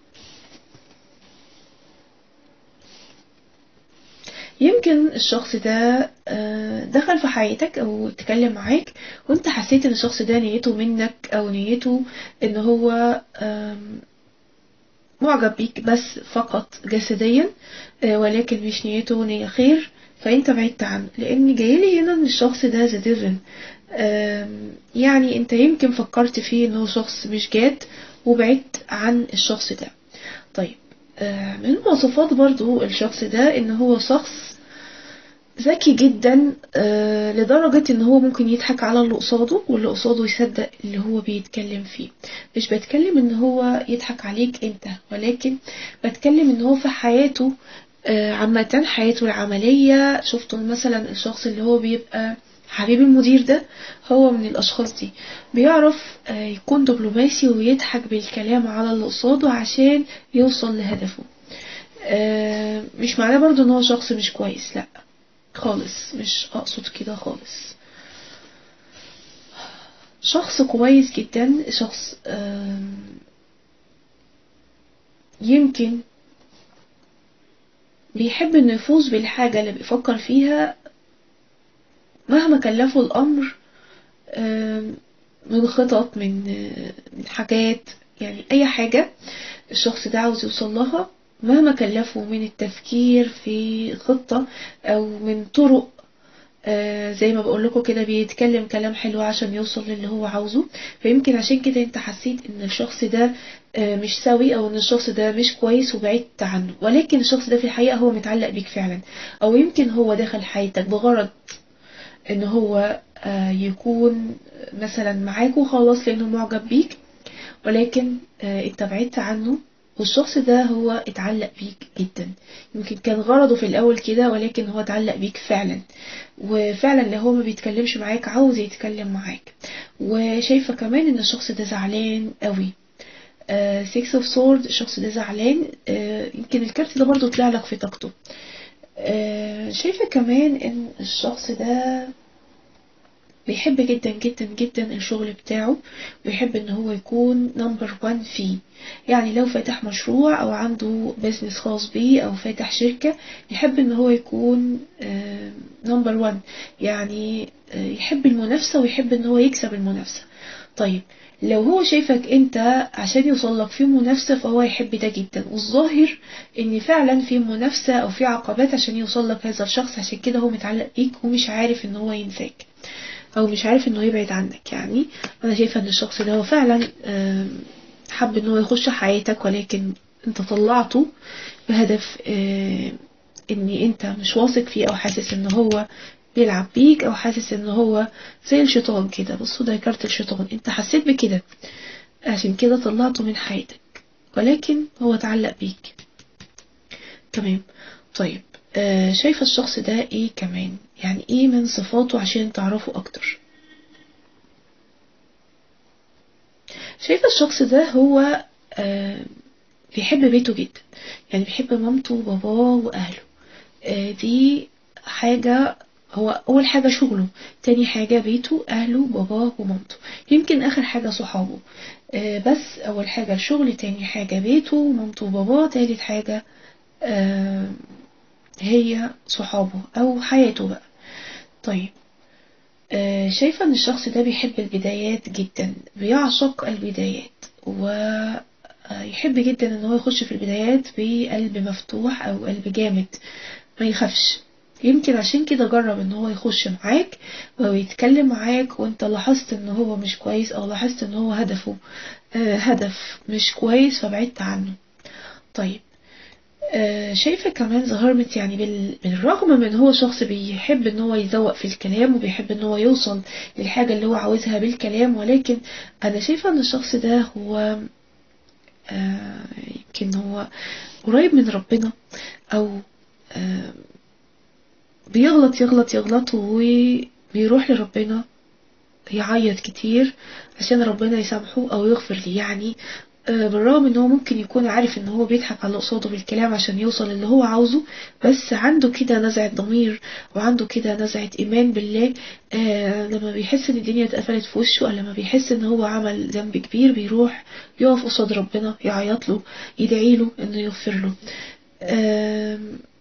يمكن الشخص ده آه، دخل في حياتك او اتكلم معاك وانت حسيت ان الشخص ده نيته منك او نيته ان هو آم، معجب بيك بس فقط جسديا آه، ولكن مش نيته نية خير فانت بعدت عنه لان جايلي هنا ان الشخص ده ذا ديفل يعني انت يمكن فكرت فيه انه شخص مش جاد وبعدت عن الشخص ده طيب آه، من مواصفات برضو الشخص ده ان هو شخص ذكي جدا آه، لدرجة ان هو ممكن يضحك على اللي قصاده واللي قصاده يصدق اللي هو بيتكلم فيه مش بتكلم ان هو يضحك عليك انت ولكن بتكلم ان هو في حياته آه، عامة حياته العملية شفتوا مثلا الشخص اللي هو بيبقى حبيب المدير ده هو من الأشخاص دي بيعرف آه، يكون دبلوماسي ويضحك بالكلام على اللي قصاده عشان يوصل لهدفه آه، مش معناه برضو ان هو شخص مش كويس لا خالص مش اقصد كده خالص شخص كويس جدا شخص آم، يمكن بيحب انه يفوز بالحاجة اللي بيفكر فيها مهما كلفه الأمر آم، من خطط من آه، من حاجات يعني أي حاجة الشخص ده عاوز يوصل لها مهما كلفه من التفكير في خطة أو من طرق آه، زي ما بقول لكم كده بيتكلم كلام حلو عشان يوصل للي هو عاوزه فيمكن عشان كده انت حسيت ان الشخص ده آه، مش سوي او ان الشخص ده مش كويس وبعدت عنه ولكن الشخص ده في الحقيقة هو متعلق بيك فعلا او يمكن هو دخل حياتك بغرض ان هو آه، يكون مثلا معاك وخلاص لانه معجب بيك ولكن آه، انت بعدت عنه والشخص ده هو اتعلق بيك جدا يمكن كان غرضه في الاول كده ولكن هو اتعلق بيك فعلا وفعلا لو هو ما بيتكلمش معاك عاوز يتكلم معاك وشايفة كمان ان الشخص ده زعلان قوي سيكس اوف سورد الشخص ده زعلان آه، يمكن الكارت ده برضو طلع لك في طاقته آه، شايفة كمان ان الشخص ده بيحب جدا جدا جدا الشغل بتاعه ويحب ان هو يكون نمبر وان فيه يعني لو فاتح مشروع او عنده بيزنس خاص بيه او فاتح شركة يحب ان هو يكون نمبر وان يعني آه، يحب المنافسة ويحب ان هو يكسب المنافسة طيب لو هو شايفك انت عشان يوصلك في منافسة فهو يحب ده جدا والظاهر ان فعلا في منافسة او في عقبات عشان يوصلك هذا الشخص عشان كده هو متعلق بيك ومش عارف ان هو ينساك او مش عارف انه يبعد عنك يعني انا شايفة ان الشخص ده هو فعلا آم، حب ان هو يخش حياتك ولكن انت طلعته بهدف آم، ان انت مش واثق فيه او حاسس ان هو بيلعب بيك او حاسس ان هو زي الشيطان كده بصوا ده كارت الشيطان انت حسيت بكده عشان كده طلعته من حياتك ولكن هو اتعلق بيك تمام طيب آه شايفة الشخص ده ايه كمان يعني ايه من صفاته عشان تعرفوا اكتر شايفة الشخص ده هو آه بيحب بيته جدا يعني بيحب مامته وباباه واهله آه، دي حاجة هو أول حاجة شغله تاني حاجة بيته أهله باباه ومامته يمكن آخر حاجة صحابه آه، بس أول حاجة الشغل تاني حاجة بيته ومامته وباباه تالت حاجة آه، هي صحابه أو حياته بقى طيب آه، شايفة ان الشخص ده بيحب البدايات جدا بيعشق البدايات ويحب جدا ان هو يخش في البدايات بقلب مفتوح او قلب جامد ما يخافش يمكن عشان كده جرب ان هو يخش معاك ويتكلم معاك وانت لاحظت ان هو مش كويس او لاحظت ان هو هدفه آه، هدف مش كويس فبعدت عنه طيب آه، شايفة كمان زهرمت يعني بال- بالرغم من هو شخص بيحب ان هو يزوق في الكلام وبيحب ان هو يوصل للحاجة اللي هو عاوزها بالكلام ولكن انا شايفة ان الشخص ده هو آه، يمكن هو قريب من ربنا او آه، بيغلط يغلط يغلط وبيروح لربنا يعيط كتير عشان ربنا يسامحه او يغفر لي يعني آه، بالرغم ان هو ممكن يكون عارف ان هو بيضحك على اللي قصاده بالكلام عشان يوصل اللي هو عاوزه بس عنده كده نزعة ضمير وعنده كده نزعة ايمان بالله آه لما بيحس ان الدنيا اتقفلت في وشه او لما بيحس ان هو عمل ذنب كبير بيروح يقف قصاد ربنا يعيط له يدعي له انه يغفر له آه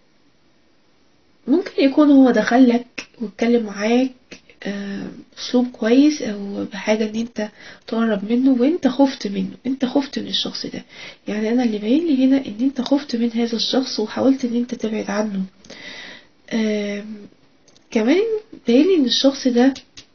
ممكن يكون هو دخلك واتكلم معاك آه، اسلوب كويس او بحاجة ان انت تقرب منه وانت خفت منه انت خفت من الشخص ده يعني انا اللي باين لي هنا ان انت خفت من هذا الشخص وحاولت ان انت تبعد عنه آم، كمان باين لي ان الشخص ده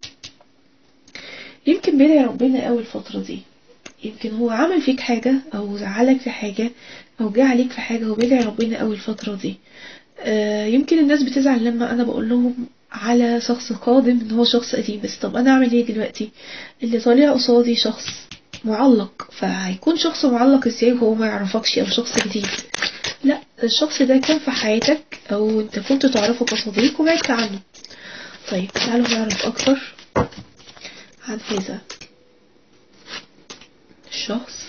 يمكن بيدعي ربنا قوي الفترة دي يمكن هو عمل فيك حاجة او زعلك في حاجة او جه عليك في حاجة وبيدعي ربنا قوي الفترة دي آه، يمكن الناس بتزعل لما انا بقول لهم على شخص قادم ان هو شخص قديم بس طب انا اعمل ايه دلوقتي اللي طالع قصادي شخص معلق فهيكون شخص معلق ازاي وهو ما يعرفكش او شخص جديد لا الشخص ده كان في حياتك او انت كنت تعرفه كصديق وبعدت عنه طيب تعالوا نعرف اكتر عن هذا الشخص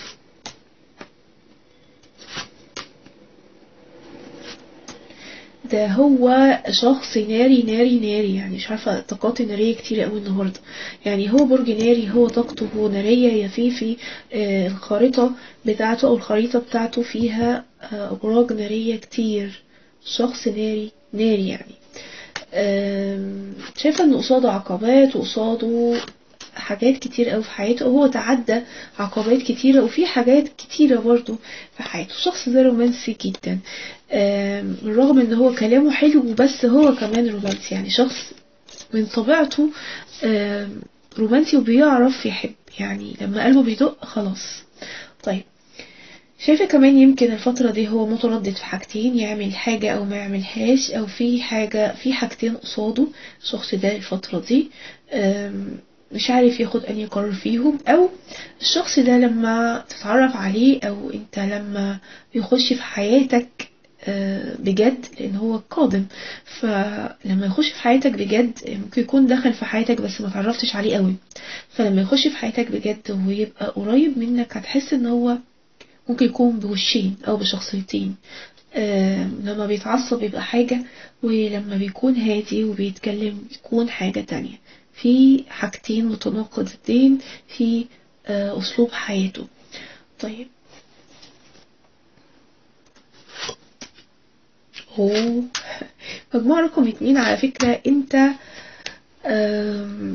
ده هو شخص ناري ناري ناري يعني مش عارفة طاقات نارية كتير قوي النهاردة يعني هو برج ناري هو طاقته نارية يا في في آه، الخريطة بتاعته أو الخريطة بتاعته فيها آه، أبراج نارية كتير شخص ناري ناري يعني آم، شايفة إن قصاده عقبات وقصاده حاجات كتير قوي في حياته وهو تعدى عقبات كتيرة وفي حاجات كتيرة برضو في حياته شخص ده رومانسي جدا آم، بالرغم ان هو كلامه حلو بس هو كمان رومانسي يعني شخص من طبيعته آم، رومانسي وبيعرف يحب يعني لما قلبه بيدق خلاص طيب شايفة كمان يمكن الفترة دي هو متردد في حاجتين يعمل حاجة أو ما يعملهاش أو في حاجة في حاجتين قصاده الشخص ده الفترة دي آم، مش عارف ياخد أي قرار فيهم أو الشخص ده لما تتعرف عليه أو أنت لما يخش في حياتك آه، بجد لأن هو قادم فلما يخش في حياتك بجد ممكن يكون دخل في حياتك بس ما تعرفتش عليه قوي فلما يخش في حياتك بجد ويبقى قريب منك هتحس ان هو ممكن يكون بوشين او بشخصيتين آه، لما بيتعصب يبقى حاجة ولما بيكون هادي وبيتكلم يكون حاجة تانية في حاجتين متناقضتين في آه، أسلوب حياته طيب هو مجموعة رقم اتنين على فكرة انت آم،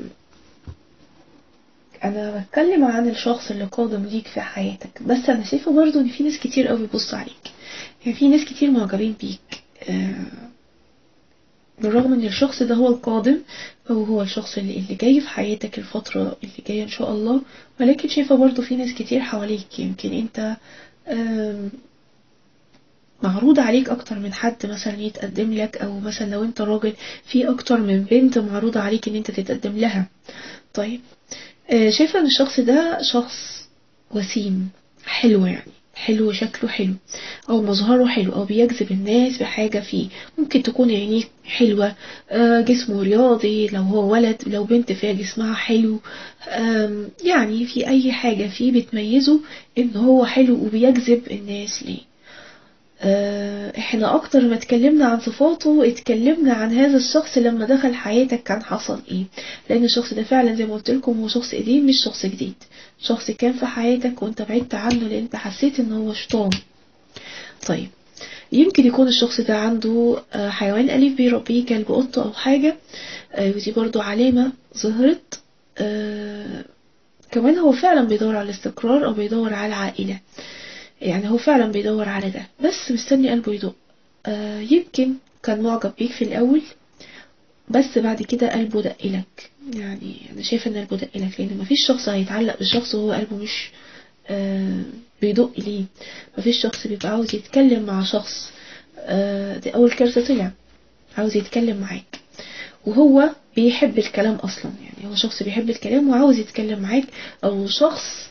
انا بتكلم عن الشخص اللي قادم ليك في حياتك بس انا شايفة برضو ان في ناس كتير قوي بيبص عليك يعني في ناس كتير معجبين بيك آه، بالرغم ان الشخص ده هو القادم او هو الشخص اللي, اللي جاي في حياتك الفترة اللي جاية ان شاء الله ولكن شايفة برضو في ناس كتير حواليك يمكن انت آم، معروض عليك اكتر من حد مثلا يتقدم لك او مثلا لو انت راجل في اكتر من بنت معروض عليك ان انت تتقدم لها طيب آه، شايفة ان الشخص ده شخص وسيم حلو يعني حلو شكله حلو او مظهره حلو او بيجذب الناس بحاجة فيه ممكن تكون عينيه حلوة آه، جسمه رياضي لو هو ولد لو بنت فيها جسمها حلو آم، يعني في اي حاجة فيه بتميزه ان هو حلو وبيجذب الناس ليه آه، احنا اكتر ما اتكلمنا عن صفاته اتكلمنا عن هذا الشخص لما دخل حياتك كان حصل ايه لان الشخص ده فعلا زي ما قلت لكم هو شخص قديم مش شخص جديد شخص كان في حياتك وانت بعدت عنه لان انت حسيت ان هو شيطان طيب يمكن يكون الشخص ده عنده آه، حيوان أليف بيربيه كلب قطة أو حاجة آه، ودي برضو علامة ظهرت آه، كمان هو فعلا بيدور على الاستقرار أو بيدور على عائلة يعني هو فعلا بيدور على ده بس مستني قلبه يدق يمكن كان معجب بيك في الأول بس بعد كده قلبه دقلك يعني أنا شايفة إن قلبه دقلك لأن مفيش شخص هيتعلق بالشخص وهو قلبه مش بيدق ليه مفيش شخص بيبقى عاوز يتكلم مع شخص دي أول كارثة طلع عاوز يتكلم معاك وهو بيحب الكلام أصلا يعني هو شخص بيحب الكلام وعاوز يتكلم معاك أو شخص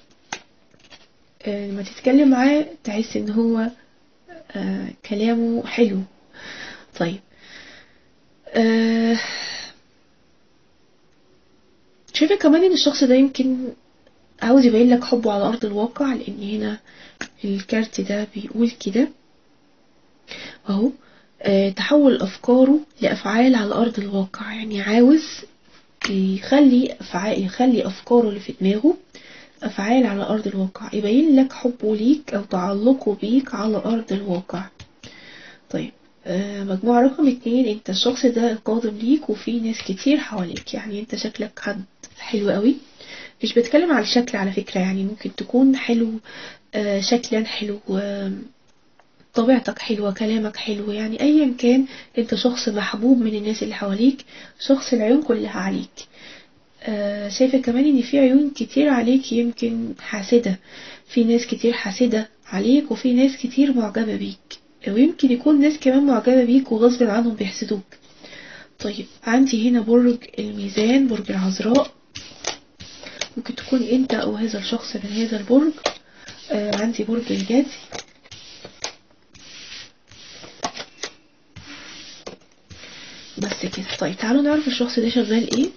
لما تتكلم معاه تحس ان هو كلامه حلو طيب شايفة كمان ان الشخص ده يمكن عاوز يبين لك حبه على ارض الواقع لان هنا الكارت ده بيقول كده اهو تحول افكاره لافعال على ارض الواقع يعني عاوز يخلي افعال يخلي افكاره اللي في دماغه أفعال على أرض الواقع يبين لك حبه ليك أو تعلقه بيك على أرض الواقع طيب آه مجموعة رقم اتنين انت الشخص ده قادم ليك وفي ناس كتير حواليك يعني انت شكلك حد حلو قوي مش بتكلم على الشكل على فكرة يعني ممكن تكون حلو آه شكلا حلو آه طبيعتك حلوة كلامك حلو يعني ايا كان انت شخص محبوب من الناس اللي حواليك شخص العيون كلها عليك آه شايفة كمان ان في عيون كتير عليك يمكن حاسدة في ناس كتير حاسدة عليك وفي ناس كتير معجبة بيك ويمكن يكون ناس كمان معجبة بيك وغصب عنهم بيحسدوك طيب عندي هنا برج الميزان برج العذراء ممكن تكون انت او هذا الشخص من هذا البرج آه عندي برج الجدي بس كده طيب تعالوا نعرف الشخص ده شغال ايه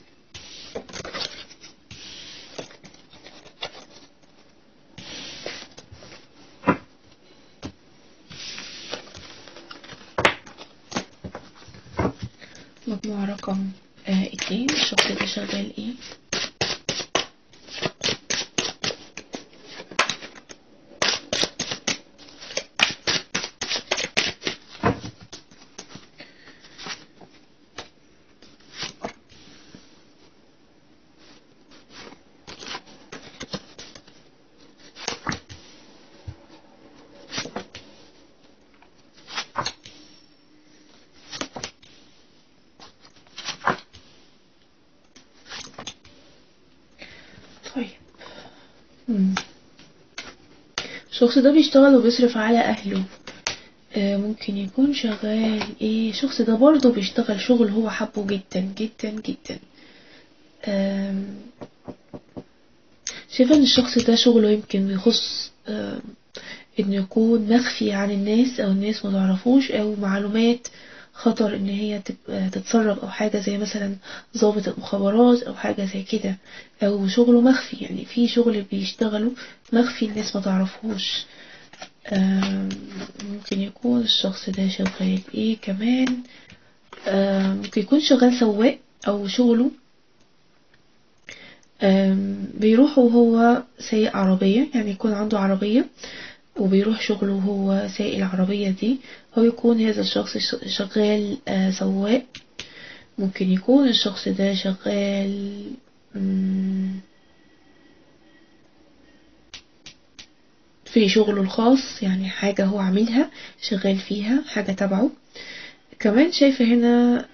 مجموعة رقم آه اتنين الشخص ده شغال ايه الشخص ده بيشتغل وبيصرف على أهله آه ممكن يكون شغال ايه الشخص ده برضه بيشتغل شغل هو حبه جدا جدا جدا شايفة ان الشخص ده شغله يمكن بيخص انه يكون مخفي عن الناس او الناس متعرفوش او معلومات خطر ان هي تتسرب او حاجة زي مثلا ضابط المخابرات او حاجة زي كده او شغله مخفي يعني في شغل بيشتغلوا مخفي الناس ما تعرفوش ممكن يكون الشخص ده شغال ايه كمان ممكن يكون شغال سواق او شغله بيروح وهو سايق عربية يعني يكون عنده عربية وبيروح شغله وهو سايق العربية دي أو يكون هذا الشخص شغال سواق ممكن يكون الشخص ده شغال في شغله الخاص يعني حاجة هو عاملها شغال فيها حاجة تبعه كمان شايفة هنا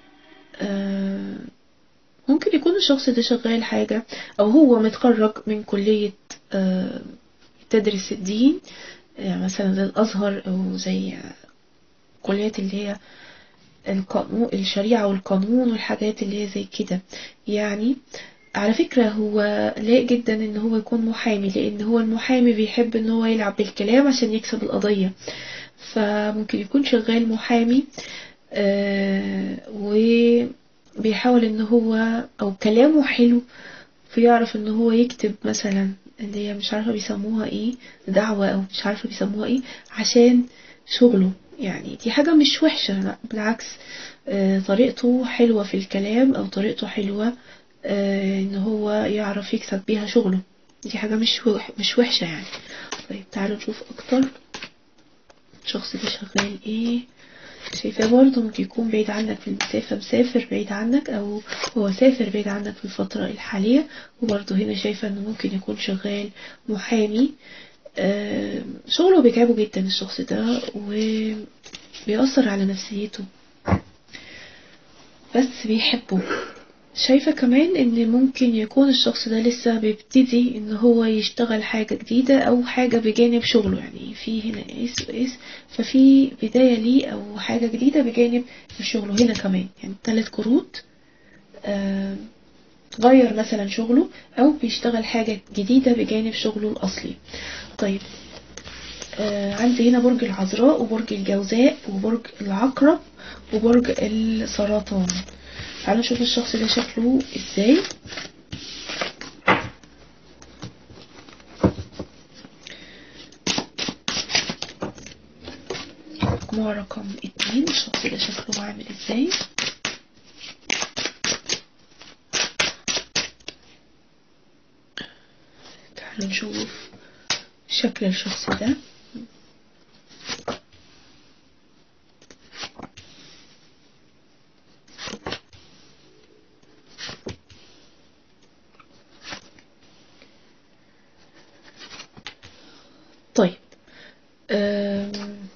ممكن يكون الشخص ده شغال حاجة أو هو متخرج من كلية تدرس الدين يعني مثلا زي الأزهر أو زي كليات اللي هي القانون الشريعة والقانون والحاجات اللي هي زي كده يعني على فكرة هو لايق جدا ان هو يكون محامي لان هو المحامي بيحب ان هو يلعب بالكلام عشان يكسب القضية فممكن يكون شغال محامي آه وبيحاول ان هو او كلامه حلو فيعرف ان هو يكتب مثلا اللي هي مش عارفة بيسموها ايه دعوة او مش عارفة بيسموها ايه عشان شغله يعني دي حاجة مش وحشة لا بالعكس آه، طريقته حلوة في الكلام أو طريقته حلوة آه، إن هو يعرف يكسب بيها شغله دي حاجة مش وح- مش وحشة يعني طيب تعالوا نشوف أكتر الشخص ده شغال إيه شايفاه برضه ممكن يكون بعيد عنك في المسافة مسافر بعيد عنك أو هو سافر بعيد عنك في الفترة الحالية وبرضه هنا شايفة إنه ممكن يكون شغال محامي آه، شغله بيتعبه جدا الشخص ده وبيأثر على نفسيته بس بيحبه شايفة كمان ان ممكن يكون الشخص ده لسه بيبتدي ان هو يشتغل حاجة جديدة او حاجة بجانب شغله يعني في هنا اس واس ففي بداية ليه او حاجة جديدة بجانب شغله هنا كمان يعني ثلاث كروت آه، غير مثلا شغله او بيشتغل حاجة جديدة بجانب شغله الاصلي طيب آه عندي هنا برج العذراء وبرج الجوزاء وبرج العقرب وبرج السرطان تعالوا نشوف الشخص ده شكله ازاي مجموعة رقم اتنين الشخص ده شكله عامل ازاي تعالوا نشوف شكل الشخص ده طيب أم...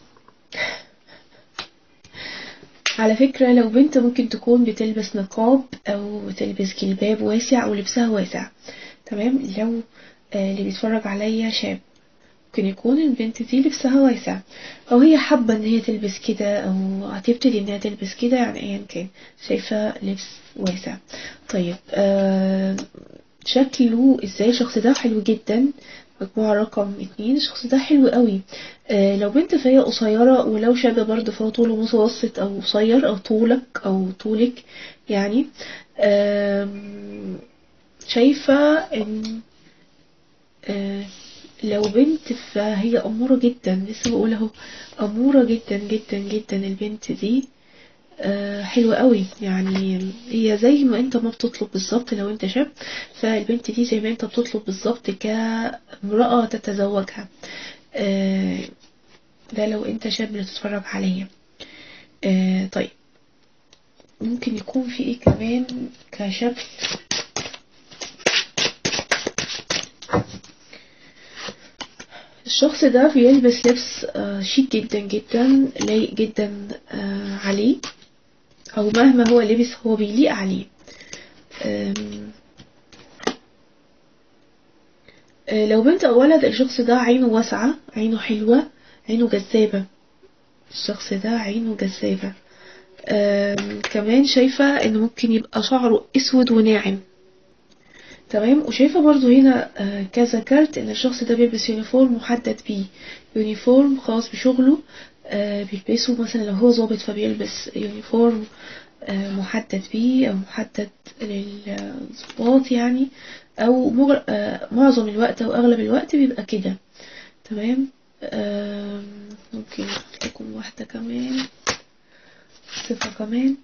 على فكرة لو بنت ممكن تكون بتلبس نقاب أو تلبس جلباب واسع أو لبسها واسع تمام لو آه، اللي بيتفرج عليا شاب ممكن يكون البنت دي لبسها واسع أو هي حابة إن هي تلبس كده أو هتبتدي إنها تلبس كده يعني أيا كان شايفة لبس واسع طيب آه شكله ازاي الشخص ده حلو جدا مجموعة رقم اتنين الشخص ده حلو قوي آه لو بنت فهي قصيرة ولو شاب برضه فهو طوله متوسط أو قصير أو طولك أو طولك يعني آم، شايفة إن آه لو بنت فهي أمورة جدا لسه بقول اهو أمورة جدا جدا جدا البنت دي آه، حلوة قوي يعني هي زي ما انت ما بتطلب بالظبط لو انت شاب فالبنت دي زي ما انت بتطلب بالظبط كامرأة تتزوجها آه، ده لو انت شاب بتتفرج عليا آه، طيب ممكن يكون في ايه كمان كشاب الشخص ده بيلبس لبس آه، شيك جدا جدا لايق جدا آه، عليه او مهما هو لبس هو بيليق عليه أم، آه، لو بنت او ولد الشخص ده عينه واسعة عينه حلوة عينه جذابة الشخص ده عينه جذابة أم، كمان شايفة انه ممكن يبقى شعره اسود وناعم تمام وشايفة برضو هنا آه، كذا كارت ان الشخص ده بيلبس يونيفورم محدد بيه يونيفورم خاص بشغله آه، بيلبسه مثلا لو هو ظابط فبيلبس يونيفورم آه، محدد بيه او محدد للضباط يعني او مغ- آه، معظم الوقت او اغلب الوقت بيبقى كده تمام آم، ممكن تكون واحدة كمان صفة كمان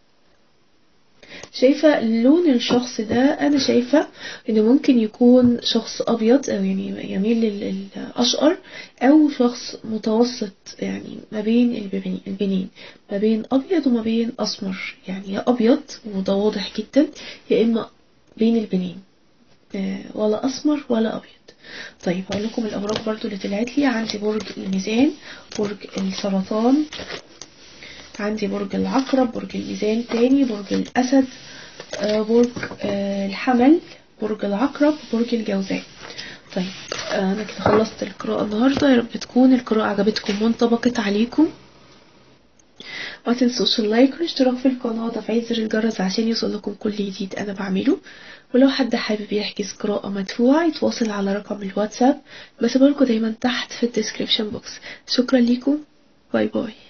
شايفة لون الشخص ده أنا شايفة إنه ممكن يكون شخص أبيض أو يعني يميل لل- للأشقر أو شخص متوسط يعني ما بين البنين, البنين ما بين أبيض وما بين أسمر يعني يا أبيض وده واضح جدا يا إما بين البنين آه، ولا أسمر ولا أبيض طيب هقول لكم الأبراج برضو اللي طلعت لي عندي برج الميزان برج السرطان عندي برج العقرب برج الميزان تاني برج الأسد آه، برج آه، الحمل برج العقرب برج الجوزاء طيب آه، أنا كده خلصت القراءة النهاردة يا رب تكون القراءة عجبتكم وانطبقت عليكم ما تنسوش اللايك والاشتراك في القناة وتفعيل زر الجرس عشان يوصلكم كل جديد أنا بعمله ولو حد حابب يحجز قراءة مدفوعة يتواصل على رقم الواتساب بسيبهولكوا دايما تحت في الديسكريبشن بوكس شكرا ليكم باي باي